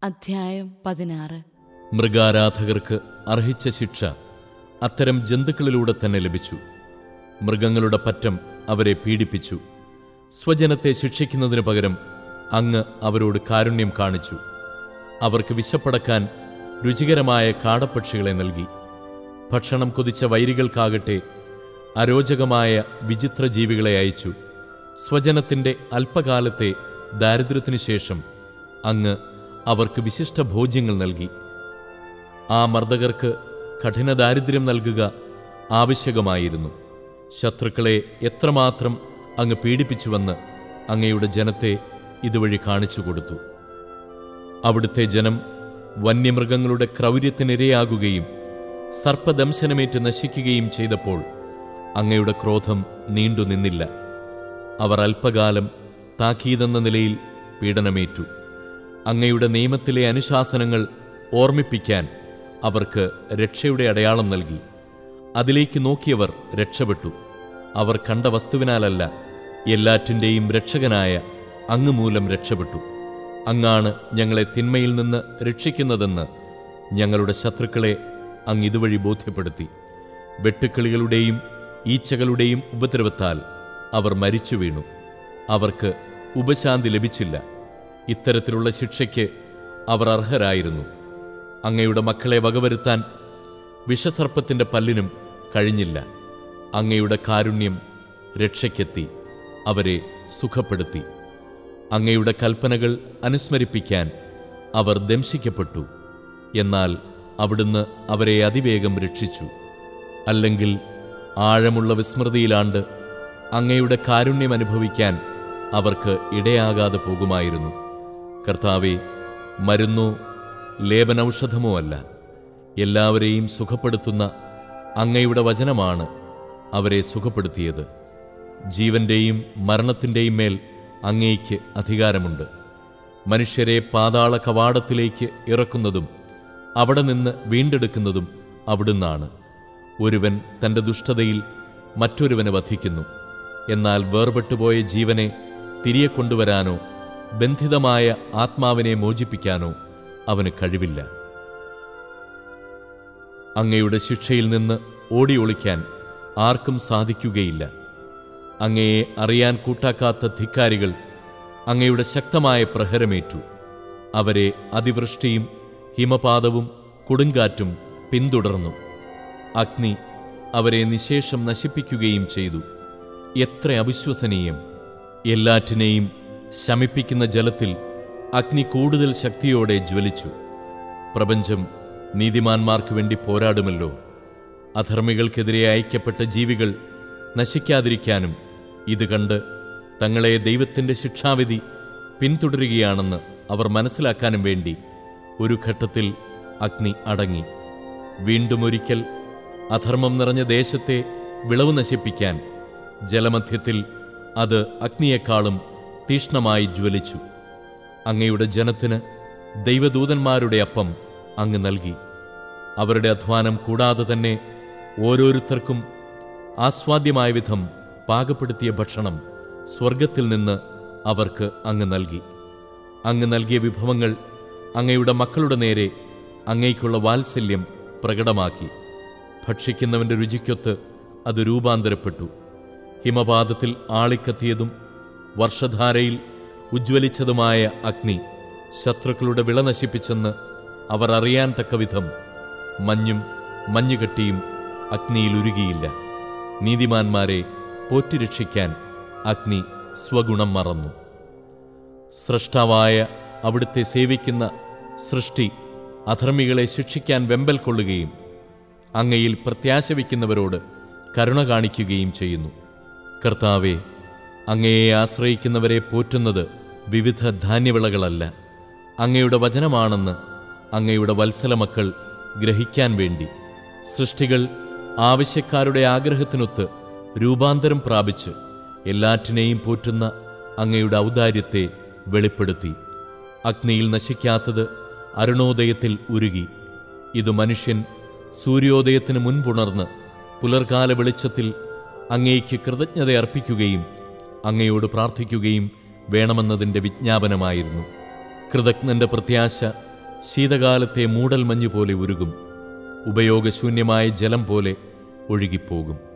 അധ്യായം പതിനാറ് മൃഗാരാധകർക്ക് അർഹിച്ച ശിക്ഷ അത്തരം ജന്തുക്കളിലൂടെ തന്നെ ലഭിച്ചു മൃഗങ്ങളുടെ പറ്റം അവരെ പീഡിപ്പിച്ചു സ്വജനത്തെ ശിക്ഷിക്കുന്നതിനു പകരം അങ്ങ് അവരോട് കാരുണ്യം കാണിച്ചു അവർക്ക് വിശപ്പടക്കാൻ രുചികരമായ കാടപ്പക്ഷികളെ നൽകി ഭക്ഷണം കൊതിച്ച വൈരികൾക്കാകട്ടെ അരോചകമായ വിചിത്ര ജീവികളെ അയച്ചു സ്വജനത്തിന്റെ അല്പകാലത്തെ ദാരിദ്ര്യത്തിനു ശേഷം അങ്ങ് അവർക്ക് വിശിഷ്ട ഭോജ്യങ്ങൾ നൽകി ആ മർദ്ദകർക്ക് കഠിന ദാരിദ്ര്യം നൽകുക ആവശ്യകമായിരുന്നു ശത്രുക്കളെ എത്രമാത്രം അങ്ങ് പീഡിപ്പിച്ചുവെന്ന് അങ്ങയുടെ ജനത്തെ ഇതുവഴി കാണിച്ചു കൊടുത്തു അവിടുത്തെ ജനം വന്യമൃഗങ്ങളുടെ ക്രൗര്യത്തിനിരയാകുകയും സർപ്പദംശനമേറ്റ് നശിക്കുകയും ചെയ്തപ്പോൾ അങ്ങയുടെ ക്രോധം നീണ്ടു നിന്നില്ല അവർ അല്പകാലം താക്കീതെന്ന നിലയിൽ പീഡനമേറ്റു അങ്ങയുടെ നിയമത്തിലെ അനുശാസനങ്ങൾ ഓർമ്മിപ്പിക്കാൻ അവർക്ക് രക്ഷയുടെ അടയാളം നൽകി അതിലേക്ക് നോക്കിയവർ രക്ഷപ്പെട്ടു അവർ കണ്ട വസ്തുവിനാലല്ല എല്ലാറ്റിൻ്റെയും രക്ഷകനായ അങ്ങ് മൂലം രക്ഷപ്പെട്ടു അങ്ങാണ് ഞങ്ങളെ തിന്മയിൽ നിന്ന് രക്ഷിക്കുന്നതെന്ന് ഞങ്ങളുടെ ശത്രുക്കളെ അങ്ങ് ഇതുവഴി ബോധ്യപ്പെടുത്തി വെട്ടുക്കിളികളുടെയും ഈച്ചകളുടെയും ഉപദ്രവത്താൽ അവർ മരിച്ചു വീണു അവർക്ക് ഉപശാന്തി ലഭിച്ചില്ല ഇത്തരത്തിലുള്ള ശിക്ഷയ്ക്ക് അവർ അർഹരായിരുന്നു അങ്ങയുടെ മക്കളെ വകവരുത്താൻ വിഷസർപ്പത്തിന്റെ പല്ലിനും കഴിഞ്ഞില്ല അങ്ങയുടെ കാരുണ്യം രക്ഷയ്ക്കെത്തി അവരെ സുഖപ്പെടുത്തി അങ്ങയുടെ കൽപ്പനകൾ അനുസ്മരിപ്പിക്കാൻ അവർ ദംശിക്കപ്പെട്ടു എന്നാൽ അവിടുന്ന് അവരെ അതിവേഗം രക്ഷിച്ചു അല്ലെങ്കിൽ ആഴമുള്ള വിസ്മൃതിയിലാണ്ട് അങ്ങയുടെ കാരുണ്യം അനുഭവിക്കാൻ അവർക്ക് ഇടയാകാതെ പോകുമായിരുന്നു കർത്താവെ മരുന്നോ ലേപനൌഷധമോ അല്ല എല്ലാവരെയും സുഖപ്പെടുത്തുന്ന അങ്ങയുടെ വചനമാണ് അവരെ സുഖപ്പെടുത്തിയത് ജീവന്റെയും മരണത്തിൻ്റെയും മേൽ അങ്ങേയ്ക്ക് അധികാരമുണ്ട് മനുഷ്യരെ പാതാള കവാടത്തിലേക്ക് ഇറക്കുന്നതും അവിടെ നിന്ന് വീണ്ടെടുക്കുന്നതും അവിടുന്നാണ് ഒരുവൻ തൻ്റെ ദുഷ്ടതയിൽ മറ്റൊരുവനെ വധിക്കുന്നു എന്നാൽ വേർപെട്ടുപോയ ജീവനെ തിരികെ കൊണ്ടുവരാനോ ബന്ധിതമായ ആത്മാവിനെ മോചിപ്പിക്കാനോ അവന് കഴിവില്ല അങ്ങയുടെ ശിക്ഷയിൽ നിന്ന് ഓടി ഒളിക്കാൻ ആർക്കും സാധിക്കുകയില്ല അങ്ങയെ അറിയാൻ കൂട്ടാക്കാത്ത ധിക്കാരികൾ അങ്ങയുടെ ശക്തമായ പ്രഹരമേറ്റു അവരെ അതിവൃഷ്ടിയും ഹിമപാതവും കൊടുങ്കാറ്റും പിന്തുടർന്നു അഗ്നി അവരെ നിശേഷം നശിപ്പിക്കുകയും ചെയ്തു എത്ര അവിശ്വസനീയം എല്ലാറ്റിനെയും ശമിപ്പിക്കുന്ന ജലത്തിൽ അഗ്നി കൂടുതൽ ശക്തിയോടെ ജ്വലിച്ചു പ്രപഞ്ചം നീതിമാന്മാർക്ക് വേണ്ടി പോരാടുമല്ലോ അധർമ്മികൾക്കെതിരെ അയക്കപ്പെട്ട ജീവികൾ നശിക്കാതിരിക്കാനും ഇത് കണ്ട് തങ്ങളെ ദൈവത്തിൻ്റെ ശിക്ഷാവിധി പിന്തുടരുകയാണെന്ന് അവർ മനസ്സിലാക്കാനും വേണ്ടി ഒരു ഘട്ടത്തിൽ അഗ്നി അടങ്ങി വീണ്ടും ഒരിക്കൽ അധർമ്മം നിറഞ്ഞ ദേശത്തെ വിളവ് നശിപ്പിക്കാൻ ജലമധ്യത്തിൽ അത് അഗ്നിയേക്കാളും തീഷ്ണമായി ജ്വലിച്ചു അങ്ങയുടെ ജനത്തിന് ദൈവദൂതന്മാരുടെ അപ്പം അങ്ങ് നൽകി അവരുടെ അധ്വാനം കൂടാതെ തന്നെ ഓരോരുത്തർക്കും ആസ്വാദ്യമായ വിധം പാകപ്പെടുത്തിയ ഭക്ഷണം സ്വർഗത്തിൽ നിന്ന് അവർക്ക് അങ്ങ് നൽകി അങ്ങ് നൽകിയ വിഭവങ്ങൾ അങ്ങയുടെ മക്കളുടെ നേരെ അങ്ങേക്കുള്ള വാത്സല്യം പ്രകടമാക്കി ഭക്ഷിക്കുന്നവന്റെ രുചിക്കൊത്ത് അത് രൂപാന്തരപ്പെട്ടു ഹിമപാതത്തിൽ ആളിക്കത്തിയതും വർഷധാരയിൽ ഉജ്ജ്വലിച്ചതുമായ അഗ്നി ശത്രുക്കളുടെ വിള നശിപ്പിച്ചെന്ന് അവർ അറിയാൻ തക്കവിധം മഞ്ഞും മഞ്ഞുകെട്ടിയും അഗ്നിയിൽ ഉരുകിയില്ല നീതിമാന്മാരെ പോറ്റിരക്ഷിക്കാൻ അഗ്നി സ്വഗുണം മറന്നു സൃഷ്ടാവായ അവിടുത്തെ സേവിക്കുന്ന സൃഷ്ടി അധർമ്മികളെ ശിക്ഷിക്കാൻ വെമ്പൽ കൊള്ളുകയും അങ്ങയിൽ പ്രത്യാശ വയ്ക്കുന്നവരോട് കരുണ കാണിക്കുകയും ചെയ്യുന്നു കർത്താവെ അങ്ങയെ ആശ്രയിക്കുന്നവരെ പോറ്റുന്നത് വിവിധ ധാന്യവിളകളല്ല അങ്ങയുടെ വചനമാണെന്ന് അങ്ങയുടെ വത്സലമക്കൾ ഗ്രഹിക്കാൻ വേണ്ടി സൃഷ്ടികൾ ആവശ്യക്കാരുടെ ആഗ്രഹത്തിനൊത്ത് രൂപാന്തരം പ്രാപിച്ച് എല്ലാറ്റിനെയും പോറ്റുന്ന അങ്ങയുടെ ഔദാര്യത്തെ വെളിപ്പെടുത്തി അഗ്നിയിൽ നശിക്കാത്തത് അരുണോദയത്തിൽ ഉരുകി ഇത് മനുഷ്യൻ സൂര്യോദയത്തിന് മുൻപുണർന്ന് പുലർകാല വെളിച്ചത്തിൽ അങ്ങേക്ക് കൃതജ്ഞത അർപ്പിക്കുകയും അങ്ങയോട് പ്രാർത്ഥിക്കുകയും വേണമെന്നതിൻ്റെ വിജ്ഞാപനമായിരുന്നു കൃതജ്ഞന്റെ പ്രത്യാശ ശീതകാലത്തെ മൂടൽമഞ്ഞു പോലെ ഉരുകും ഉപയോഗശൂന്യമായ ജലം പോലെ ഒഴുകിപ്പോകും